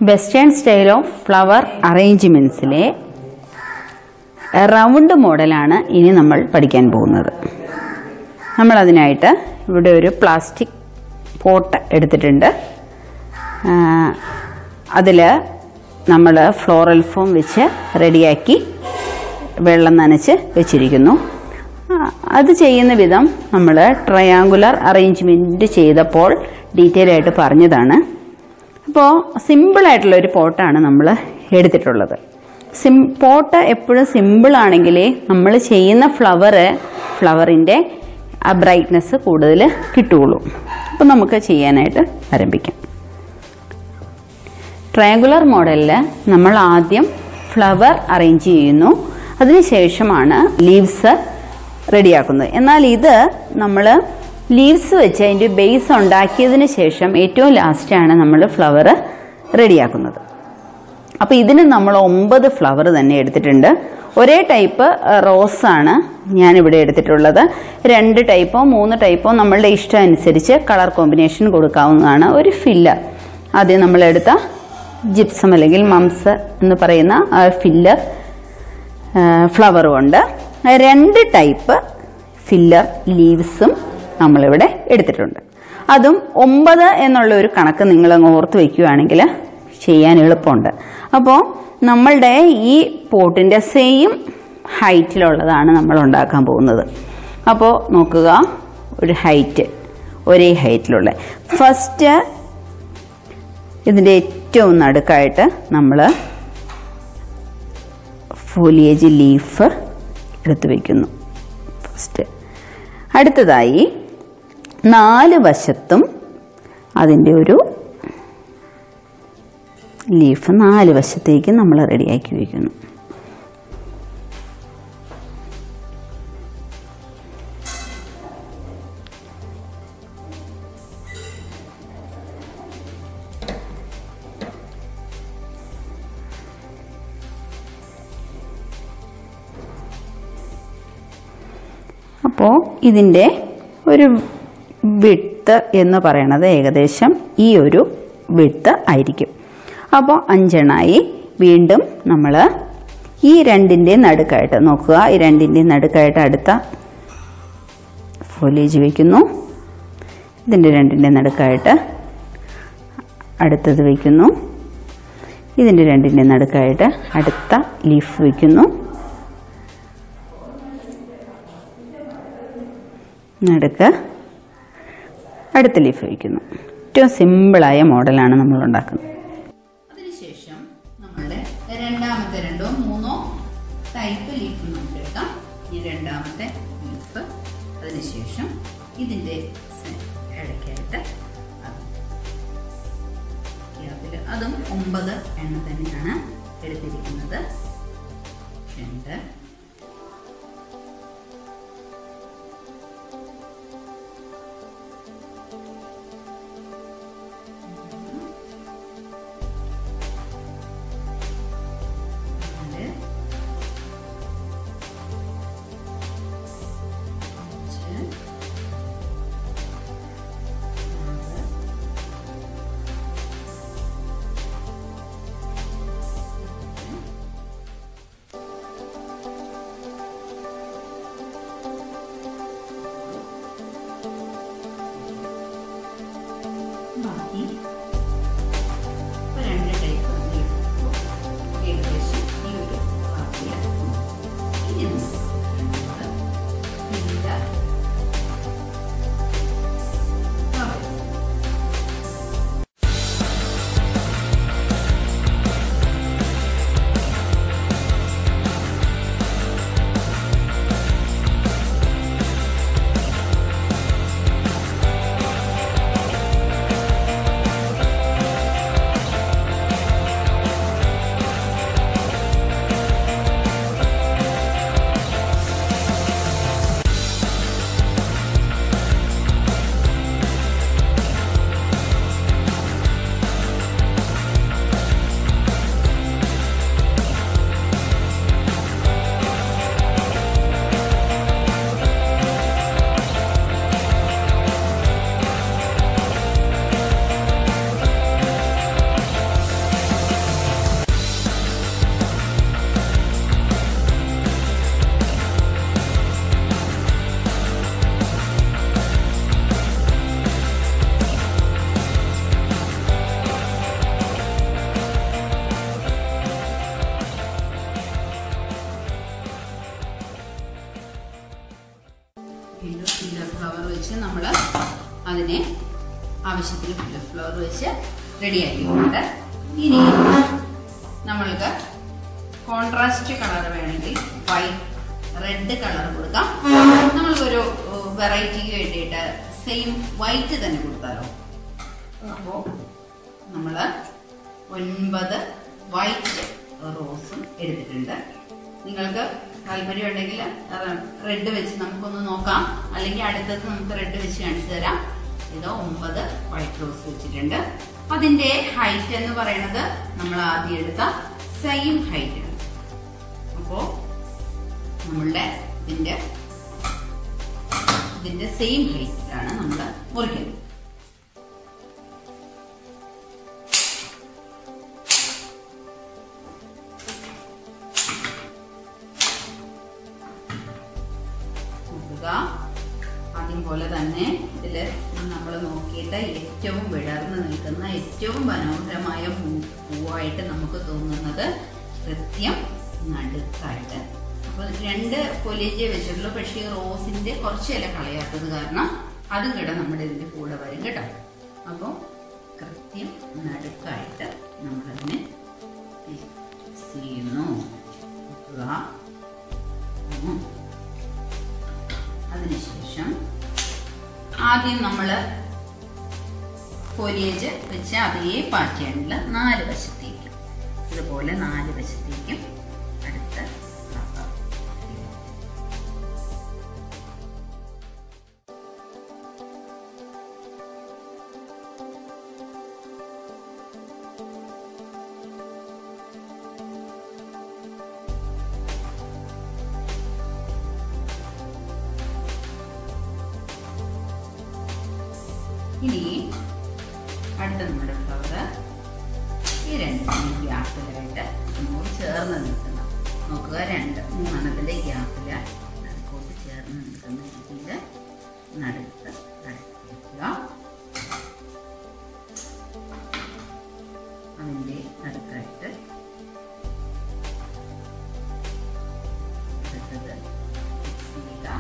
Western style of flower അറേഞ്ച്മെൻറ്റ്സിലെ round മോഡലാണ് ഇനി നമ്മൾ പഠിക്കാൻ പോകുന്നത് നമ്മളതിനായിട്ട് ഇവിടെ ഒരു പ്ലാസ്റ്റിക് പോട്ട് എടുത്തിട്ടുണ്ട് അതിൽ നമ്മൾ ഫ്ലോറൽ ഫോം വെച്ച് റെഡിയാക്കി വെള്ളം നനച്ച് വെച്ചിരിക്കുന്നു ആ, അത് ചെയ്യുന്ന വിധം നമ്മൾ ട്രയാങ്കുലർ അറേഞ്ച്മെൻറ്റ് ചെയ്തപ്പോൾ ഡീറ്റെയിൽ ആയിട്ട് പറഞ്ഞതാണ് അപ്പോൾ സിമ്പിളായിട്ടുള്ള ഒരു പോട്ടാണ് നമ്മൾ എടുത്തിട്ടുള്ളത് സിം പോട്ട് എപ്പോഴും സിമ്പിളാണെങ്കിലേ നമ്മൾ ചെയ്യുന്ന ഫ്ലവറ് ഫ്ലവറിൻ്റെ ആ ബ്രൈറ്റ്നെസ് കൂടുതൽ കിട്ടുകയുള്ളൂ അപ്പോൾ നമുക്ക് ചെയ്യാനായിട്ട് ആരംഭിക്കാം ട്രയാങ്കുലർ മോഡലിൽ നമ്മൾ ആദ്യം ഫ്ലവർ അറേഞ്ച് ചെയ്യുന്നു അതിനുശേഷമാണ് ലീവ്സ് റെഡിയാക്കുന്നത് എന്നാൽ ഇത് നമ്മൾ ലീവ്സ് വെച്ച് അതിൻ്റെ ബേസ് ഉണ്ടാക്കിയതിന് ശേഷം ഏറ്റവും ലാസ്റ്റാണ് നമ്മൾ ഫ്ലവർ റെഡിയാക്കുന്നത് അപ്പോൾ ഇതിന് നമ്മൾ ഒമ്പത് ഫ്ലവർ തന്നെ എടുത്തിട്ടുണ്ട് ഒരേ ടൈപ്പ് റോസാണ് ഞാനിവിടെ എടുത്തിട്ടുള്ളത് രണ്ട് ടൈപ്പോ മൂന്ന് ടൈപ്പോ നമ്മളുടെ ഇഷ്ടം അനുസരിച്ച് കളർ കോമ്പിനേഷൻ കൊടുക്കാവുന്നതാണ് ഒരു ഫില്ലർ ആദ്യം നമ്മളെടുത്ത ജിപ്സം അല്ലെങ്കിൽ മംസ് എന്ന് പറയുന്ന ഫില്ലർ ഫ്ലവർ കൊണ്ട് രണ്ട് ടൈപ്പ് ഫില്ലർ ലീവ്സും നമ്മളിവിടെ എടുത്തിട്ടുണ്ട് അതും ഒമ്പത് എന്നുള്ള ഒരു കണക്ക് നിങ്ങൾ അങ്ങ് ഓർത്ത് വയ്ക്കുകയാണെങ്കിൽ ചെയ്യാൻ എളുപ്പമുണ്ട് അപ്പോൾ നമ്മളുടെ ഈ പോട്ടിൻ്റെ സെയിം ഹൈറ്റിലുള്ളതാണ് നമ്മൾ ഉണ്ടാക്കാൻ പോകുന്നത് അപ്പോൾ നോക്കുക ഒരു ഹൈറ്റ് ഒരേ ഹൈറ്റിലുള്ള ഫസ്റ്റ് ഇതിൻ്റെ ഏറ്റവും നടുക്കായിട്ട് നമ്മൾ ഫോലിയേജ് ലീഫ് എടുത്ത് വയ്ക്കുന്നു ഫസ്റ്റ് അടുത്തതായി നാല് വശത്തും അതിൻ്റെ ഒരു ലീഫ് നാല് വശത്തേക്ക് നമ്മൾ റെഡിയാക്കി വയ്ക്കുന്നു അപ്പോൾ ഇതിൻ്റെ ഒരു വിട്ട് എന്ന് പറയണത് ഏകദേശം ഈ ഒരു വിട്ട് ആയിരിക്കും അപ്പോൾ അഞ്ചെണ്ണായി വീണ്ടും നമ്മൾ ഈ രണ്ടിൻ്റെ നടുക്കായിട്ട് നോക്കുക ഈ രണ്ടിൻ്റെ നടുക്കായിട്ട് അടുത്ത ഫോലേജ് വയ്ക്കുന്നു ഇതിൻ്റെ രണ്ടിൻ്റെ നടുക്കായിട്ട് അടുത്തത് വയ്ക്കുന്നു ഇതിൻ്റെ രണ്ടിൻ്റെ നടുക്കായിട്ട് അടുത്ത ലീഫ് വയ്ക്കുന്നു നടുക്ക് അടുത്ത ലീഫ് വയ്ക്കുന്നു ഏറ്റവും സിമ്പിളായ മോഡലാണ് നമ്മൾ ഉണ്ടാക്കുന്നത് അതിനുശേഷം നമ്മളുടെ രണ്ടാമത്തെ രണ്ടോ മൂന്നോ ടൈപ്പ് ലീഫ് നമുക്ക് എടുക്കാം ഈ രണ്ടാമത്തെ ലീഫ് അതിനുശേഷം ഇതിൻ്റെ ഇടയ്ക്കായിട്ട് അത്. ഗ്യാപ്പില് അതും ഒമ്പത് എണ്ണ തന്നെയാണ് എടുത്തിരിക്കുന്നത് രണ്ട് നാല് അഞ്ച് ആറ് വീണ്ടും ഫില്ലർ ഫ്ലവർ വെച്ച് നമ്മൾ അതിനെ ആവശ്യത്തിന് ഫില്ലർ ഫ്ലവർ വെച്ച് റെഡിയാക്കിയിട്ടുണ്ട് ഇനി നമ്മൾക്ക് കോൺട്രാസ്റ്റ് കളർ വേണമെങ്കിൽ വൈറ്റ് റെഡ് കളർ കൊടുക്കാം നമ്മൾക്കൊരു വെറൈറ്റിക്ക് വേണ്ടിയിട്ട് സെയിം വൈറ്റ് തന്നെ കൊടുത്താലോ അപ്പോൾ നമ്മൾ ഒൻപത് വൈറ്റ് റോസും എടുത്തിട്ടുണ്ട് നിങ്ങൾക്ക് താല്പര്യം ഉണ്ടെങ്കിൽ റെഡ് വെച്ച് നമുക്കൊന്ന് നോക്കാം അല്ലെങ്കിൽ അടുത്തത് നമുക്ക് റെഡ് വെച്ച് കാണിച്ചു തരാം ഇത് ഒമ്പത് വൈറ്റ് റോസ് വെച്ചിട്ടുണ്ട് അതിന്റെ ഹൈറ്റ് എന്ന് പറയുന്നത് നമ്മൾ ആദ്യം എടുത്ത സെയിം ഹൈറ്റ് ആണ് അപ്പോ നമ്മളുടെ ഇതിന്റെ ഇതിന്റെ സെയിം ഹൈറ്റിലാണ് നമ്മൾ മുറിക്കുന്നത് നോക്കുക ആദ്യം പോലെ തന്നെ ഇതില് നമ്മൾ നോക്കിയിട്ട് ഏറ്റവും വിടർന്ന് നിൽക്കുന്ന ഏറ്റവും മനോഹരമായ പൂ- പൂവായിട്ട് നമുക്ക് തോന്നുന്നത് കൃത്യം നടുക്കായിട്ട് അപ്പൊ രണ്ട് പൊലിജേ വെച്ചിട്ടുള്ളൂ പക്ഷേ ഈ റോസിന്റെ കുറച്ച് ഇല കളയാത്തത് കാരണം അതും കൂടെ നമ്മുടെ ഇതിന്റെ കൂടെ വരും കേട്ടോ അപ്പോൾ കൃത്യം നടുക്കായിട്ട് നമ്മളതിനെ ഫിക്സ് ചെയ്യുന്നു നോക്കുക ഉം. അതിനുശേഷം ആദ്യം നമ്മൾ ഫോലിയേജ് വെച്ച അതേ പാറ്റേണിൽ നാല് വശത്തേക്കും ഇതുപോലെ നാല് വശത്തേക്കും അടുത്ത് ആക്കാം. ഇനി അടുത്ത നമ്മുടെ ഫ്ലവർ ഈ രണ്ടിനും ഗ്യാപ്പിലായിട്ട് നമുക്ക് ചേർന്ന് നിൽക്കണം നോക്കുക രണ്ട് മൂന്നെണ്ണത്തിന്റെ ഗ്യാപ്പിൽ നടുക്കോട്ട് ചേർന്ന് നിൽക്കുന്ന രീതിയിൽ നടുക്ക് നടുക്കുക അതിന്റെ നടുക്കായിട്ട് അടുത്തത് fix ചെയ്യുക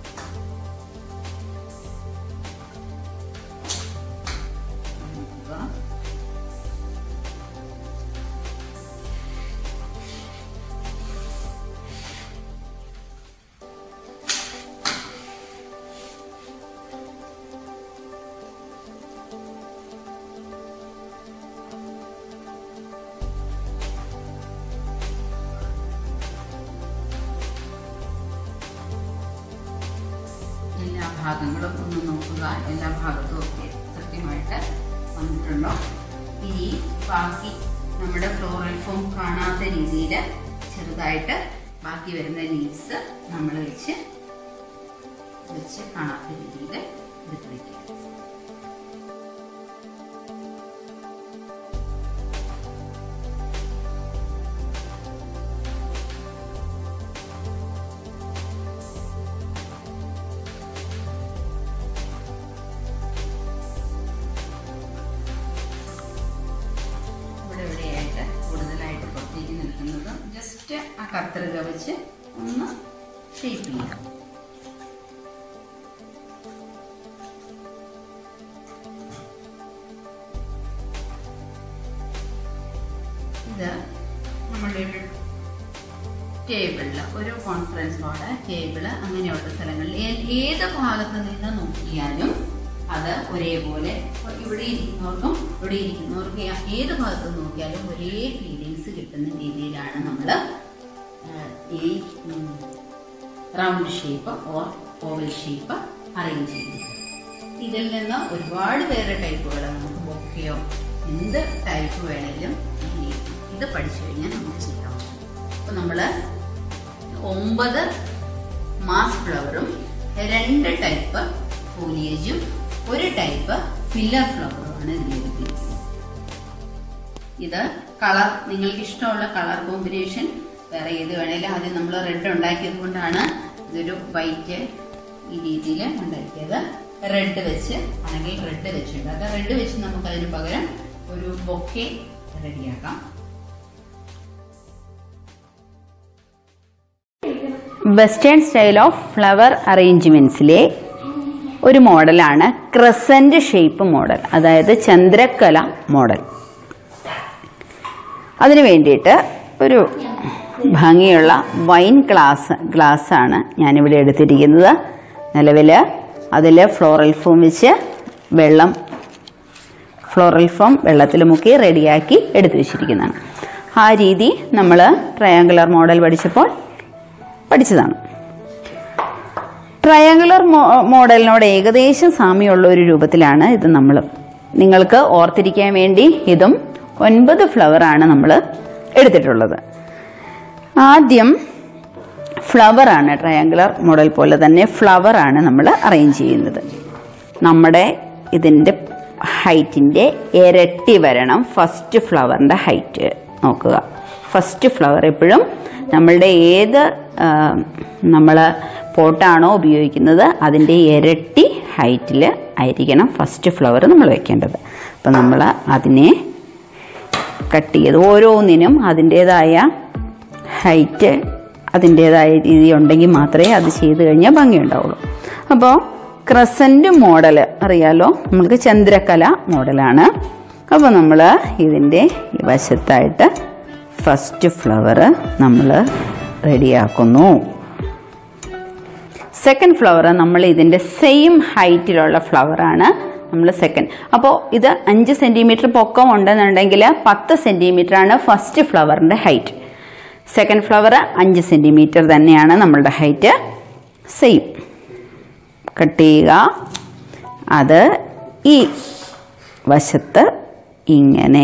നോക്കുക എല്ലാ ഭാഗങ്ങളും ഒന്ന് നോക്കുക എല്ലാ ഭാഗത്തും ഒക്കെ കൃത്യമായിട്ട് വന്നിട്ടുണ്ടോ ഇനി ബാക്കി നമ്മുടെ ഫ്ലോറൽ ഫോം കാണാത്ത രീതിയിൽ ചെറുതായിട്ട് ബാക്കി വരുന്ന ലീവ്സ് നമ്മൾ വെച്ച് വെച്ച് കാണാത്ത രീതിയിൽ എടുത്ത് വയ്ക്കുക ഇവിടെ ഇവിടെയായിട്ട് കൂടുതലായിട്ട് പുറത്തേക്ക് നിൽക്കുന്നത് ജസ്റ്റ് ആ കത്രിക വെച്ച് ഒന്ന് ഷേപ്പ് ചെയ്യാം ഇത് നമ്മളുടെ ഒരു ടേബിളിൽ ഒരു കോൺഫറൻസ് ഹാള് ടേബിള് അങ്ങനെയുള്ള സ്ഥലങ്ങളിൽ ഏ- ഏത് ഭാഗത്ത് നിന്ന് നോക്കിയാലും അത് ഒരേപോലെ ഇപ്പൊ ഇവിടെ ഇരിക്കുന്നവർക്കും ഇവിടെ ഇരിക്കുന്നവർക്കും ഏ- ഏത് ഭാഗത്ത് നോക്കിയാലും ഒരേ ഫീലിങ്സ് കിട്ടുന്ന രീതിയിലാണ് നമ്മൾ ഈ round shape or oval shape arrange ചെയ്യുന്നത് ഇതിൽ നിന്ന് ഒരുപാട് വേറെ ടൈപ്പുകൾ നമുക്ക് ബൊക്കെയോ എന്ത് ടൈപ്പ് വേണമെങ്കിലും ഈ ഇത് പഠിച്ചു കഴിഞ്ഞാൽ നമുക്ക് ചെയ്യാം അപ്പൊ നമ്മള് ഒമ്പത് മാസ് ഫ്ലവറും രണ്ട് ടൈപ്പ് ഫോലിയേജും ഒരു ടൈപ്പ് ഫില്ലർ ഫ്ലവറുമാണ് ഇതിലെടുത്തിരിക്കുന്നത് ഇത് കളർ നിങ്ങൾക്ക് ഇഷ്ടമുള്ള കളർ കോമ്പിനേഷൻ വേറെ ഏത് വേണേലും ആദ്യം നമ്മൾ റെഡ് ഉണ്ടാക്കിയത് കൊണ്ടാണ് ഇതൊരു വൈറ്റ് ഈ രീതിയിൽ ഉണ്ടാക്കിയത് റെഡ് വെച്ച് ആണെങ്കിൽ റെഡ് വെച്ചുണ്ടാക്കാം റെഡ് വെച്ച് നമുക്ക് അതിന് പകരം ഒരു ബൊക്കെ റെഡിയാക്കാം വെസ്റ്റേൺ സ്റ്റൈൽ ഓഫ് ഫ്ലവർ അറേഞ്ച്മെൻറ്റ്സിലെ ഒരു മോഡലാണ് ക്രസൻറ്റ് ഷേപ്പ് മോഡൽ അതായത് ചന്ദ്രക്കല മോഡൽ അതിനു വേണ്ടിയിട്ട് ഒരു ഭംഗിയുള്ള വൈൻ ഗ്ലാസ് ഗ്ലാസ്സാണ് ഞാനിവിടെ എടുത്തിരിക്കുന്നത് നിലവിൽ അതിൽ ഫ്ലോറൽ ഫോം വെച്ച് വെള്ളം ഫ്ലോറൽ ഫോം വെള്ളത്തിൽ മുക്കി റെഡിയാക്കി എടുത്തു വെച്ചിരിക്കുന്നതാണ് ആ രീതി നമ്മൾ ട്രയാങ്കുലർ മോഡൽ പഠിച്ചപ്പോൾ പഠിച്ചതാണ് ട്രയാങ്കുലർ മോഡലിനോട് ഏകദേശം സാമ്യമുള്ള ഒരു രൂപത്തിലാണ് ഇത് നമ്മൾ നിങ്ങൾക്ക് ഓർത്തിരിക്കാൻ വേണ്ടി ഇതും ഒൻപത് ഫ്ലവറാണ് നമ്മൾ എടുത്തിട്ടുള്ളത് ആദ്യം ഫ്ലവറാണ് ട്രയാങ്കുലർ മോഡൽ പോലെ തന്നെ ഫ്ലവറാണ് നമ്മൾ അറേഞ്ച് ചെയ്യുന്നത് നമ്മുടെ ഇതിൻ്റെ ഹൈറ്റിൻ്റെ ഇരട്ടി വരണം ഫസ്റ്റ് ഫ്ലവറിൻ്റെ ഹൈറ്റ് നോക്കുക ഫസ്റ്റ് ഫ്ലവർ എപ്പോഴും നമ്മളുടെ ഏത് നമ്മൾ പോട്ടാണോ ഉപയോഗിക്കുന്നത് അതിൻ്റെ ഇരട്ടി ഹൈറ്റിൽ ആയിരിക്കണം ഫസ്റ്റ് ഫ്ലവർ നമ്മൾ വെക്കേണ്ടത് അപ്പം നമ്മൾ അതിനെ കട്ട് ചെയ്ത് ഓരോന്നിനും അതിൻ്റേതായ ഹൈറ്റ് അതിൻ്റേതായ രീതി ഉണ്ടെങ്കിൽ മാത്രമേ അത് ചെയ്ത് കഴിഞ്ഞാൽ ഭംഗിയുണ്ടാവുള്ളൂ അപ്പോൾ ക്രസൻറ്റ് മോഡൽ അറിയാലോ നമ്മൾക്ക് ചന്ദ്രകല മോഡലാണ് അപ്പോൾ നമ്മൾ ഇതിൻ്റെ ഈ വശത്തായിട്ട് ഫസ്റ്റ് ഫ്ലവർ നമ്മൾ റെഡിയാക്കുന്നു സെക്കൻഡ് ഫ്ലവർ നമ്മൾ ഇതിൻ്റെ സെയിം ഹൈറ്റിലുള്ള ഫ്ലവറാണ് നമ്മൾ സെക്കൻഡ് അപ്പോൾ ഇത് അഞ്ച് സെൻറ്റിമീറ്റർ പൊക്കം ഉണ്ടെന്നുണ്ടെങ്കിൽ പത്ത് സെൻറ്റിമീറ്റർ ആണ് ഫസ്റ്റ് ഫ്ലവറിൻ്റെ ഹൈറ്റ് സെക്കൻഡ് ഫ്ലവർ അഞ്ച് സെൻറ്റിമീറ്റർ തന്നെയാണ് നമ്മളുടെ ഹൈറ്റ് സെയിം കട്ട് ചെയ്യുക അത് ഈ വശത്ത് ഇങ്ങനെ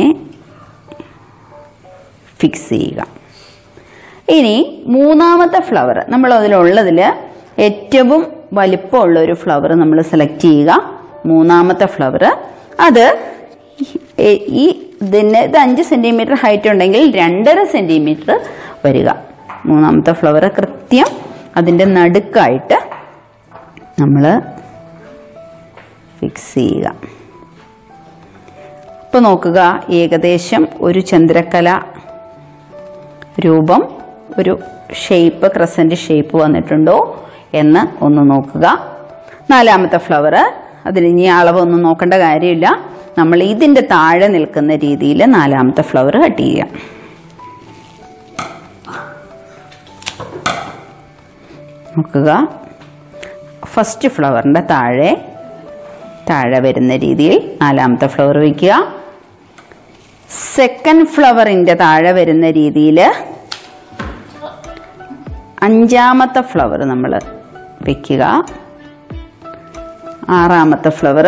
ഫിക്സ് ചെയ്യുക ഇനി മൂന്നാമത്തെ ഫ്ലവർ നമ്മൾ അതിലുള്ളതിൽ ഏറ്റവും വലിപ്പമുള്ള ഒരു ഫ്ലവർ നമ്മൾ സെലക്ട് ചെയ്യുക മൂന്നാമത്തെ ഫ്ലവർ അത് ഈ- ഈ ഇതിന് ഇത് അഞ്ച് സെൻറ്റിമീറ്റർ ഹൈറ്റ് ഉണ്ടെങ്കിൽ രണ്ടര സെൻറ്റിമീറ്റർ വരിക മൂന്നാമത്തെ ഫ്ലവർ കൃത്യം അതിൻ്റെ നടുക്കായിട്ട് നമ്മൾ ഫിക്സ് ചെയ്യുക ഇപ്പോൾ നോക്കുക ഏകദേശം ഒരു ചന്ദ്രക്കല രൂപം ഒരു ഷേപ്പ് ക്രസൻറ്റ് ഷേപ്പ് വന്നിട്ടുണ്ടോ എന്ന് ഒന്ന് നോക്കുക നാലാമത്തെ ഫ്ലവർ അതിന് ഇനി അളവൊന്നും നോക്കേണ്ട കാര്യമില്ല നമ്മൾ ഇതിൻ്റെ താഴെ നിൽക്കുന്ന രീതിയിൽ നാലാമത്തെ ഫ്ലവർ കട്ട് ചെയ്യുക നോക്കുക ഫസ്റ്റ് ഫ്ലവറിൻ്റെ താഴെ താഴെ വരുന്ന രീതിയിൽ നാലാമത്തെ ഫ്ലവർ വയ്ക്കുക സെക്കൻഡ് ഫ്ലവറിൻ്റെ താഴെ വരുന്ന രീതിയിൽ അഞ്ചാമത്തെ ഫ്ലവർ നമ്മൾ വെക്കുക ആറാമത്തെ ഫ്ലവർ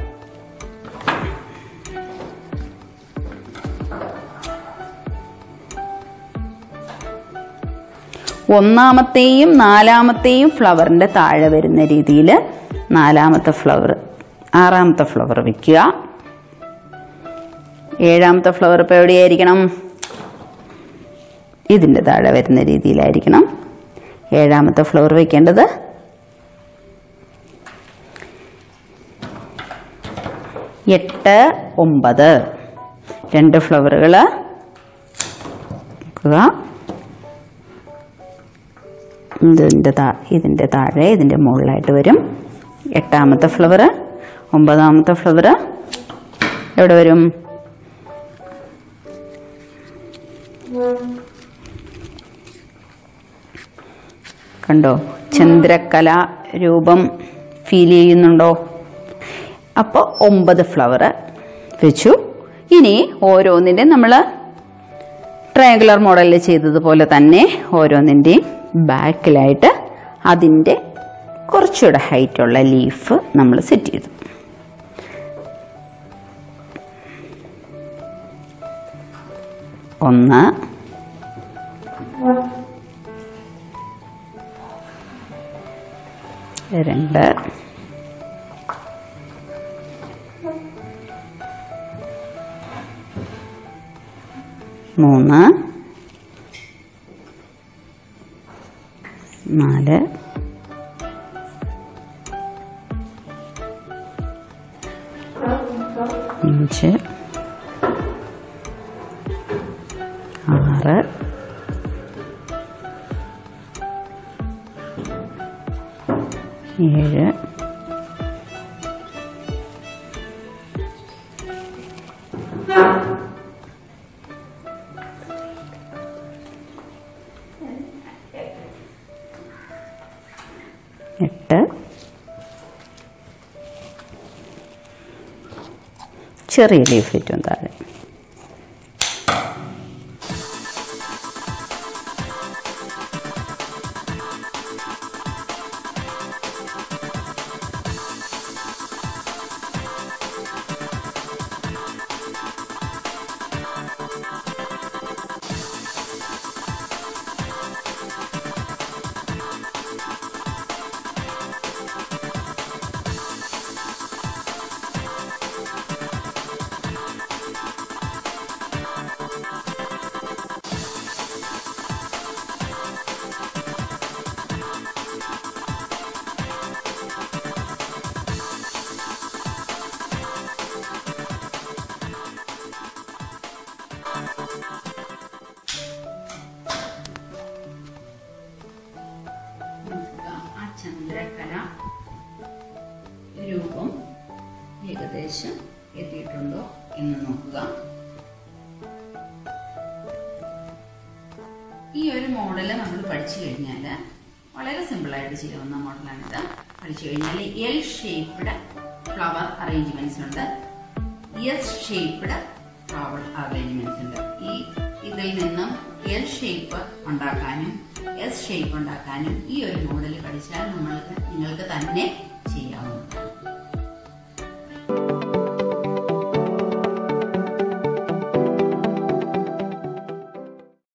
ഒന്നാമത്തെയും നാലാമത്തെയും ഫ്ലവറിൻ്റെ താഴെ വരുന്ന രീതിയിൽ നാലാമത്തെ ഫ്ലവർ ആറാമത്തെ ഫ്ലവർ വെക്കുക ഏഴാമത്തെ ഫ്ലവർ ഇപ്പോൾ എവിടെയായിരിക്കണം ഇതിൻ്റെ താഴെ വരുന്ന രീതിയിലായിരിക്കണം ഏഴാമത്തെ ഫ്ലവർ വെക്കേണ്ടത് എട്ട് ഒമ്പത് രണ്ട് ഫ്ലവറുകൾ നോക്കുക ഇതിൻ്റെ താ ഇതിൻ്റെ താഴെ ഇതിൻ്റെ മുകളിലായിട്ട് വരും എട്ടാമത്തെ ഫ്ലവർ ഒമ്പതാമത്തെ ഫ്ലവർ എവിടെ വരും കണ്ടോ ചന്ദ്രക്കല രൂപം ഫീൽ ചെയ്യുന്നുണ്ടോ അപ്പോൾ ഒമ്പത് ഫ്ലവർ വെച്ചു ഇനി ഓരോന്നിൻ്റെ നമ്മൾ ട്രയാങ്കുലർ മോഡലിൽ ചെയ്തതുപോലെ തന്നെ ഓരോന്നിൻ്റെയും ബാക്കിലായിട്ട് അതിൻ്റെ കുറച്ചുകൂടെ ഹൈറ്റുള്ള ലീഫ് നമ്മൾ സെറ്റ് ചെയ്തു ഒന്ന് രണ്ട് മൂന്ന് നാല് അഞ്ച് ആറ് ഏഴ് എട്ട് ചെറിയ ലീഫ് ഏറ്റവും താഴെ ആ ചന്ദ്രക്കല രൂപം ഏകദേശം എത്തിയിട്ടുണ്ടോ എന്ന് നോക്കുക ഈ ഒരു മോഡല് നമ്മൾ പഠിച്ചു കഴിഞ്ഞാൽ വളരെ സിമ്പിളായിട്ട് ചെയ്യാവുന്ന മോഡലാണിത് പഠിച്ചു കഴിഞ്ഞാൽ എൽ ഷേപ്പ്ഡ് ഫ്ലവർ അറേഞ്ച്മെന്റ്സ് ഉണ്ട് എസ് ഷേപ്പ്ഡ് ഫ്ലവർ അറേഞ്ച്മെന്റ്സ് ഉണ്ട് ഈ ഇതിൽ നിന്നും എൽ ഷേപ്പ് ഉണ്ടാക്കാനും എസ് ഷേപ്പ് ഉണ്ടാക്കാനും ഈ ഒരു മോഡൽ പഠിച്ചാൽ നമ്മൾക്ക് നിങ്ങൾക്ക് തന്നെ ചെയ്യാവുന്നതാണ്